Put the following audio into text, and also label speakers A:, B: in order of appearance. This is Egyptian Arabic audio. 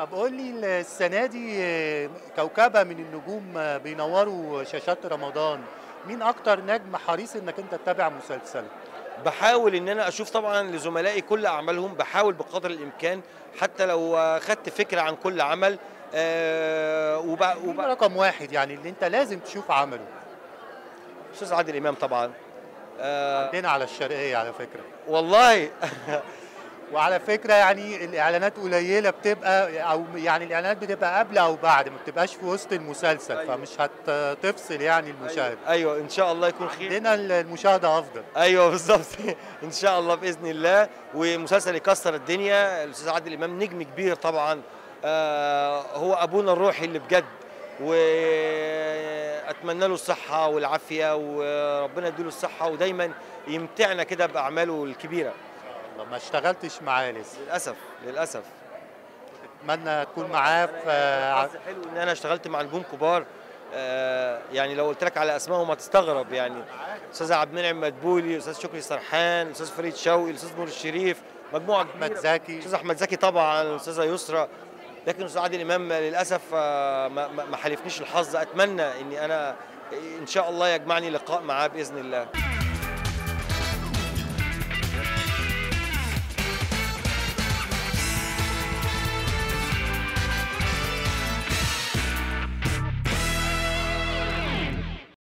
A: طب قول لي السنة دي آه، كوكبة من النجوم آه، بينوروا شاشات رمضان مين أكتر نجم حريص إنك أنت تتابع مسلسله؟
B: بحاول ان انا اشوف طبعا لزملائي كل اعمالهم بحاول بقدر الامكان حتى لو آه، خدت فكره عن كل عمل آه وب...
A: مين
B: وب...
A: رقم واحد يعني اللي أنت لازم تشوف عمله؟
B: استاذ عادل امام طبعا آه
A: عندنا على الشرقية على فكرة
B: والله
A: وعلى فكرة يعني الإعلانات قليلة بتبقى أو يعني الإعلانات بتبقى قبل أو بعد ما بتبقاش في وسط المسلسل
B: أيوة.
A: فمش هتفصل يعني المشاهد
B: ايوه ان شاء الله يكون خير
A: عندنا المشاهدة أفضل
B: ايوه بالظبط ان شاء الله باذن الله ومسلسل يكسر الدنيا الاستاذ عادل امام نجم كبير طبعا آه هو ابونا الروحي اللي بجد واتمنى له الصحه والعافيه وربنا يديله الصحه ودايما يمتعنا كده باعماله الكبيره
A: والله ما اشتغلتش معاه لسه
B: للاسف للاسف
A: اتمنى تكون معاه في
B: حظ حلو ان انا اشتغلت مع نجوم كبار آه يعني لو قلت لك على اسمائهم هتستغرب يعني استاذ عبد المنعم مدبولي استاذ شكري سرحان استاذ فريد شوقي الاستاذ نور الشريف مجموعه
A: احمد
B: كبيرة.
A: زكي
B: استاذ احمد زكي طبعا الاستاذه يسرى لكن استاذ عادل امام للاسف آه، ما ما- ما حالفنيش الحظ اتمنى اني انا ان شاء الله يجمعني لقاء معاه باذن الله